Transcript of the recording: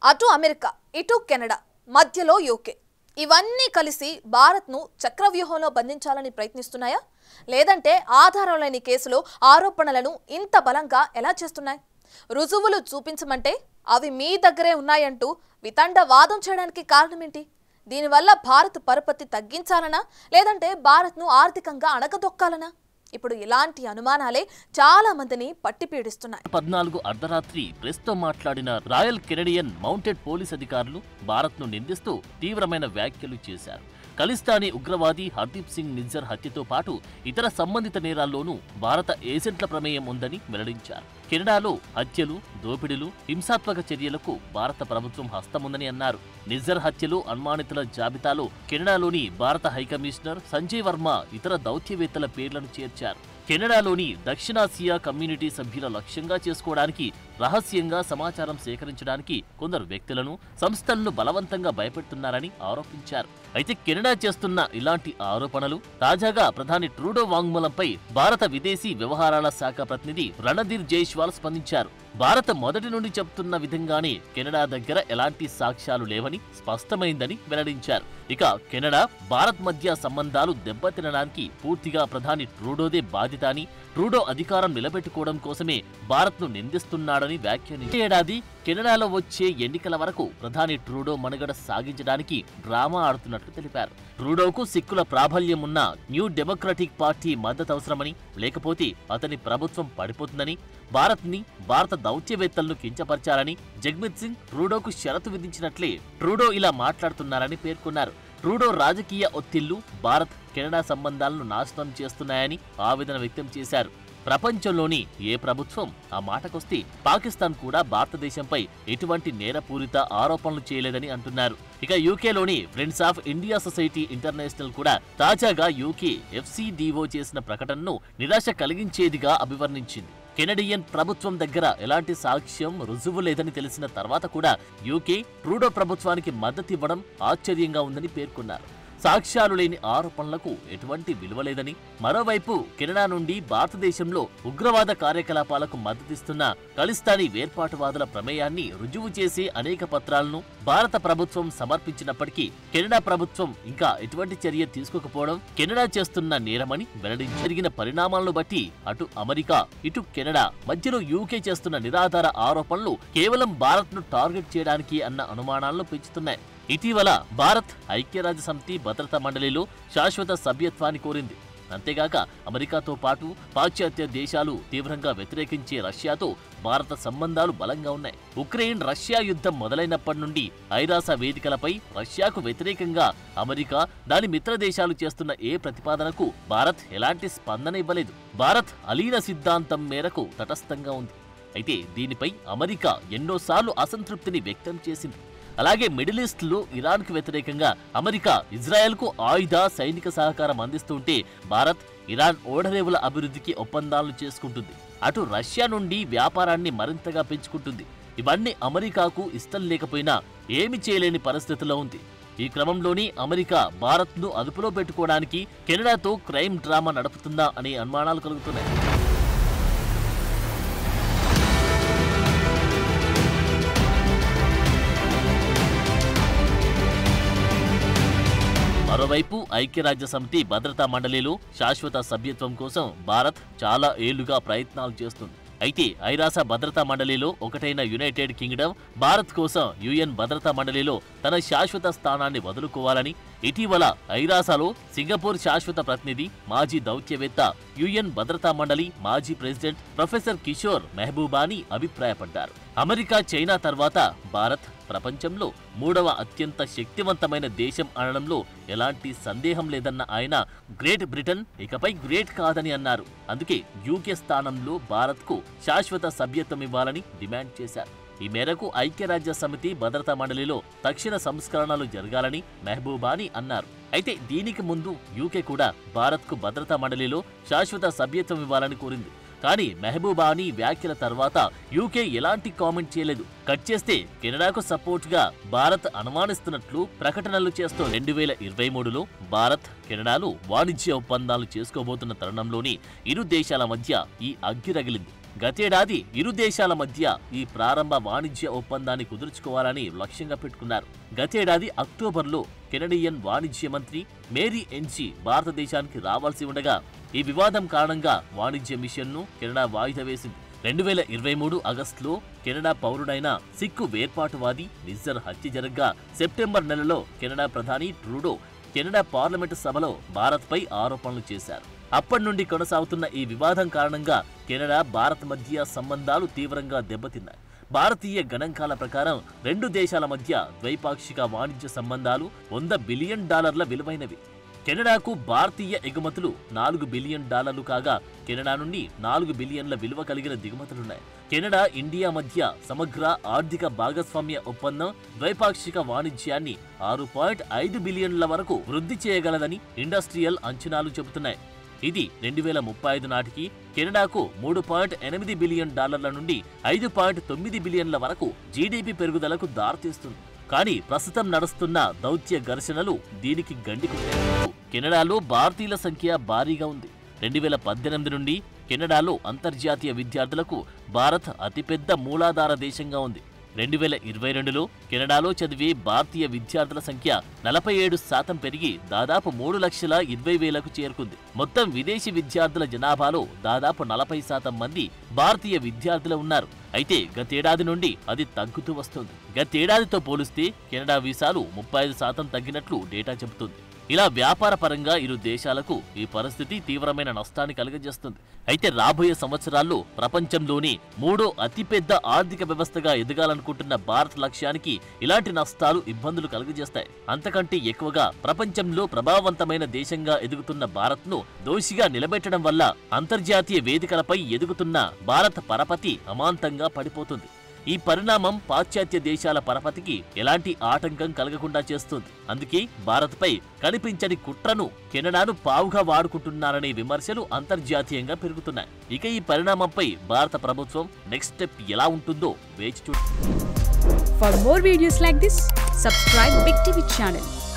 అటు అమెరికా ఇటు కెనడా మధ్యలో యూకే ఇవన్నీ కలిసి భారత్ను చక్రవ్యూహంలో బంధించాలని ప్రయత్నిస్తున్నాయా లేదంటే ఆధారం లేని కేసులో ఆరోపణలను ఇంత బలంగా ఎలా చేస్తున్నాయి రుజువులు చూపించమంటే అవి మీ దగ్గరే ఉన్నాయంటూ వితండ వాదం చేయడానికి కారణమేంటి దీనివల్ల భారత్ పరపతి తగ్గించాలనా లేదంటే భారత్ను ఆర్థికంగా అణగదొక్కాలనా ఇప్పుడు ఇలాంటి అనుమానాలే చాలా మందిని పట్టి పీడిస్తున్నాయి పద్నాలుగు అర్ధరాత్రి ప్రెస్తో మాట్లాడిన రాయల్ కెనడియన్ మౌంటెడ్ పోలీస్ అధికారులు భారత్ను నిందిస్తూ తీవ్రమైన వ్యాఖ్యలు చేశారు ఖలిస్తానీ ఉగ్రవాది హర్దీప్ సింగ్ నిజ్జర్ హత్యతో పాటు ఇతర సంబంధిత నేరాల్లోనూ భారత ఏజెంట్ల ప్రమేయం ఉందని వెల్లడించారు కెనడాలో హత్యలు దోపిడీలు హింసాత్మక చర్యలకు భారత ప్రభుత్వం హస్తముందని అన్నారు నిజ్జర్ హత్యలో అనుమానితుల జాబితాలో కెనడాలోని భారత హైకమిషనర్ సంజయ్ వర్మ ఇతర దౌత్యవేత్తల పేర్లను చేర్చారు కెనడాలోని దక్షిణాసియా కమ్యూనిటీ సభ్యుల లక్ష్యంగా చేసుకోవడానికి రహస్యంగా సమాచారం సేకరించడానికి కొందరు వ్యక్తులను సంస్థలను బలవంతంగా భయపెడుతున్నారని ఆరోపించారు అయితే కెనడా చేస్తున్న ఇలాంటి ఆరోపణలు తాజాగా ప్రధాని ట్రూడో వాంగ్మూలంపై భారత విదేశీ వ్యవహారాల శాఖ ప్రతినిధి రణధీర్ జైష్వాల్ స్పందించారు భారత్ మొదటి నుండి చెప్తున్న విధంగానే కెనడా దగ్గర ఎలాంటి సాక్ష్యాలు లేవని స్పష్టమైందని వెల్లడించారు ఇక కెనడా భారత్ మధ్య సంబంధాలు దెబ్బతినడానికి పూర్తిగా ప్రధాని ట్రూడోదే బాధ్యత అని ట్రూడో అధికారం నిలబెట్టుకోవడం కోసమే భారత్ను నిందిస్తున్నాడని వ్యాఖ్యానించారు ఈ ఏడాది కెనడాలో వచ్చే ఎన్నికల వరకు ప్రధాని ట్రూడో మనుగడ సాగించడానికి డ్రామా ఆడుతున్నట్లు తెలిపారు ట్రూడోకు సిక్కుల ప్రాబల్యం ఉన్న న్యూ డెమోక్రటిక్ పార్టీ మద్దతు అవసరమని లేకపోతే అతని ప్రభుత్వం పడిపోతుందని భారత్ని భారత దౌత్యవేత్తలను కించపరిచారని జగ్మిత్ సింగ్ ట్రూడోకు షరతు విధించినట్లే ట్రూడో ఇలా మాట్లాడుతున్నారని పేర్కొన్నారు ట్రూడో రాజకీయ ఒత్తిళ్లు భారత్ కెనడా సంబంధాలను నాశనం చేస్తున్నాయని ఆవేదన వ్యక్తం చేశారు ప్రపంచంలోని ఏ ప్రభుత్వం ఆ మాటకొస్తే పాకిస్తాన్ కూడా భారతదేశంపై ఎటువంటి నేరపూరిత ఆరోపణలు చేయలేదని అంటున్నారు ఇక యూకేలోని friends of India society international కూడా తాజాగా యూకే ఎఫ్సిడిఓ చేసిన ప్రకటనను నిరాశ కలిగించేదిగా అభివర్ణించింది కెనడియన్ ప్రభుత్వం దగ్గర ఎలాంటి సాక్ష్యం రుజువు లేదని తెలిసిన తర్వాత కూడా యూకే ట్రూడో ప్రభుత్వానికి మద్దతు ఇవ్వడం ఆశ్చర్యంగా ఉందని పేర్కొన్నారు సాక్ష్యాలు లేని ఆరోపణలకు ఎటువంటి విలువ లేదని మరోవైపు కెనడా నుండి భారతదేశంలో ఉగ్రవాద కార్యకలాపాలకు మద్దతిస్తున్న ఖలిస్తానీ వేర్పాటువాదుల ప్రమేయాన్ని రుజువు చేసే అనేక పత్రాలను భారత ప్రభుత్వం సమర్పించినప్పటికీ కెనడా ప్రభుత్వం ఇంకా ఎటువంటి చర్య తీసుకోకపోవడం కెనడా చేస్తున్న నేరమని వెల్లడించి జరిగిన పరిణామాలను బట్టి అటు అమెరికా ఇటు కెనడా మధ్యలో యూకే చేస్తున్న నిరాధార ఆరోపణలు కేవలం భారత్ను టార్గెట్ చేయడానికి అన్న అనుమానాలను పెంచుతున్నాయి ఇటీవల భారత్ ఐక్యరాజ్య సమితి భద్రతా మండలిలో శాశ్వత సభ్యత్వాన్ని కోరింది అంతేగాక అమెరికాతో పాటు పాశ్చాత్య దేశాలు తీవ్రంగా వ్యతిరేకించే రష్యాతో భారత సంబంధాలు బలంగా ఉన్నాయి ఉక్రెయిన్ రష్యా యుద్ధం మొదలైనప్పటి నుండి ఐరాస వేదికలపై రష్యాకు వ్యతిరేకంగా అమెరికా దాని మిత్ర దేశాలు చేస్తున్న ఏ ప్రతిపాదనకు భారత్ ఎలాంటి స్పందన ఇవ్వలేదు భారత్ అలీన సిద్ధాంతం మేరకు తటస్థంగా ఉంది అయితే దీనిపై అమెరికా ఎన్నోసార్లు అసంతృప్తిని వ్యక్తం చేసింది అలాగే మిడిల్ ఈస్ట్ లో ఇరాన్ కు వ్యతిరేకంగా అమెరికా ఇజ్రాయెల్ కు ఆయుధ సైనిక సహకారం అందిస్తుంటే భారత్ ఇరాన్ ఓడరేవుల అభివృద్ధికి ఒప్పందాలను చేసుకుంటుంది అటు రష్యా నుండి వ్యాపారాన్ని మరింతగా పెంచుకుంటుంది ఇవన్నీ అమెరికాకు ఇష్టం లేకపోయినా ఏమి చేయలేని పరిస్థితిలో ఉంది ఈ క్రమంలోని అమెరికా భారత్ను అదుపులో పెట్టుకోవడానికి కెనడాతో క్రైమ్ డ్రామా నడుపుతుందా అనే అనుమానాలు కలుగుతున్నాయి మరోవైపు ఐక్యరాజ్య సమితి భద్రతా మండలిలో శాశ్వత సభ్యత్వం కోసం భారత్ చాలా ఏళ్లుగా ప్రయత్నాలు చేస్తుంది అయితే ఐరాస భద్రతా మండలిలో ఒకటైన యునైటెడ్ కింగ్డమ్ భారత్ కోసం యుఎన్ భద్రతా మండలిలో తన శాశ్వత స్థానాన్ని వదులుకోవాలని ఇటీవల ఐరాసలో సింగపూర్ శాశ్వత ప్రతినిధి మాజీ దౌత్యవేత్త యుఎన్ భద్రతా మండలి మాజీ ప్రెసిడెంట్ ప్రొఫెసర్ కిషోర్ మెహబూబాని అభిప్రాయపడ్డారు అమెరికా చైనా తర్వాత భారత్ ప్రపంచంలో మూడవ అత్యంత శక్తివంతమైన దేశం అనడంలో ఎలాంటి సందేహం లేదన్న ఆయన గ్రేట్ బ్రిటన్ ఇకపై గ్రేట్ కాదని అన్నారు అందుకే యూకే స్థానంలో భారత్కు శాశ్వత సభ్యత్వం ఇవ్వాలని డిమాండ్ చేశారు ఈ మేరకు ఐక్యరాజ్య సమితి భద్రతా మండలిలో తక్షణ సంస్కరణలు జరగాలని మెహబూబాని అన్నారు అయితే దీనికి ముందు యూకే కూడా భారత్కు భద్రతా మండలిలో శాశ్వత సభ్యత్వం ఇవ్వాలని కోరింది కానీ మెహబూబాని వ్యాఖ్యల తర్వాత యూకే ఎలాంటి కామెంట్ చేయలేదు కట్ చేస్తే కెనడాకు సపోర్ట్ గా భారత్ అనుమానిస్తున్నట్లు ప్రకటనలు చేస్తూ రెండు వేల ఇరవై మూడులో భారత్ కెనడాలు వాణిజ్య ఒప్పందాలు చేసుకోబోతున్న తరుణంలోని ఇరు దేశాల మధ్య ఈ అగ్గి రగిలింది గతేడాది ఇరు దేశాల మధ్య ఈ ప్రారంభ వాణిజ్య ఒప్పందాన్ని కుదుర్చుకోవాలని లక్ష్యంగా పెట్టుకున్నారు గతేడాది అక్టోబర్లో కెనడియన్ వాణిజ్య మంత్రి మేరీ ఎన్జీ భారతదేశానికి రావాల్సి ఉండగా ఈ వివాదం కారణంగా వాణిజ్య మిషన్ను కెనడా వాయిదా వేసింది రెండు వేల ఇరవై మూడు ఆగస్టులో కెనడా పౌరుడైన సిక్కు వేర్పాటువాది నిజ్జర్ హత్య జరగ్గా సెప్టెంబర్ నెలలో కెనడా ప్రధాని ట్రూడో కెనడా పార్లమెంటు సభలో భారత్పై ఆరోపణలు చేశారు అప్పటి నుండి కొనసాగుతున్న ఈ వివాదం కారణంగా కెనడా భారత్ మధ్య సంబంధాలు తీవ్రంగా దెబ్బతిన్నాయి భారతీయ గణాంకాల ప్రకారం రెండు దేశాల మధ్య ద్వైపాక్షిక వాణిజ్య సంబంధాలు వంద బిలియన్ డాలర్ల విలువైనవి కెనడాకు భారతీయ ఎగుమతులు నాలుగు బిలియన్ డాలర్లు కాగా కెనడా నుండి నాలుగు బిలియన్ల విలువ కలిగిన దిగుమతులున్నాయి కెనడా ఇండియా మధ్య సమగ్ర ఆర్థిక భాగస్వామ్య ఒప్పందం ద్వైపాక్షిక వాణిజ్యాన్ని ఆరు పాయింట్ ఐదు బిలియన్ల వరకు వృద్ధి చేయగలదని ఇండస్ట్రియల్ అంచనాలు చెబుతున్నాయి ఇది రెండు వేల ముప్పై ఐదు నాటికి కెనడాకు మూడు పాయింట్ ఎనిమిది బిలియన్ డాలర్ల నుండి ఐదు పాయింట్ తొమ్మిది బిలియన్ల వరకు జీడీపీ పెరుగుదలకు దారితీస్తుంది కానీ ప్రస్తుతం నడుస్తున్న దౌత్య ఘర్షణలు దీనికి గండికొట్టాయి కెనడాలో భారతీయుల సంఖ్య భారీగా ఉంది రెండు వేల పద్దెనిమిది నుండి కెనడాలో అంతర్జాతీయ విద్యార్థులకు భారత్ అతిపెద్ద మూలాధార దేశంగా ఉంది రెండు వేల ఇరవై రెండులో కెనడాలో చదివే భారతీయ విద్యార్థుల సంఖ్య నలభై ఏడు శాతం పెరిగి దాదాపు మూడు లక్షల ఇరవై వేలకు చేరుకుంది మొత్తం విదేశీ విద్యార్థుల జనాభాలో దాదాపు నలభై శాతం మంది భారతీయ విద్యార్థులు ఉన్నారు అయితే గతేడాది నుండి అది తగ్గుతూ వస్తుంది గతేడాదితో పోలిస్తే కెనడా వీసాలు ముప్పై ఐదు శాతం తగ్గినట్లు డేటా చెబుతుంది ఇలా వ్యాపార పరంగా ఇరు దేశాలకు ఈ పరిస్థితి తీవ్రమైన నష్టాన్ని కలుగజేస్తుంది అయితే రాబోయే సంవత్సరాల్లో ప్రపంచంలోని మూడో అతిపెద్ద ఆర్థిక వ్యవస్థగా ఎదగాలనుకుంటున్న భారత్ లక్ష్యానికి ఇలాంటి నష్టాలు ఇబ్బందులు కలుగజేస్తాయి అంతకంటే ఎక్కువగా ప్రపంచంలో ప్రభావవంతమైన దేశంగా ఎదుగుతున్న భారత్ను దోషిగా నిలబెట్టడం వల్ల అంతర్జాతీయ వేదికలపై ఎదుగుతున్న భారత పరపతి అమాంతంగా పడిపోతుంది ఈ పరిణామం పాశ్చాత్య దేశాల పరపతికి ఎలాంటి ఆటంకం కలగకుండా చేస్తుంది అందుకే భారత్పై కనిపించని కుట్రను కెనడాను పావుగా వాడుకుంటున్నారనే విమర్శలు అంతర్జాతీయంగా పెరుగుతున్నాయి ఇక ఈ పరిణామంపై భారత ప్రభుత్వం నెక్స్ట్ స్టెప్ ఎలా ఉంటుందో వేచి చూ For more videos like this, subscribe Big TV channel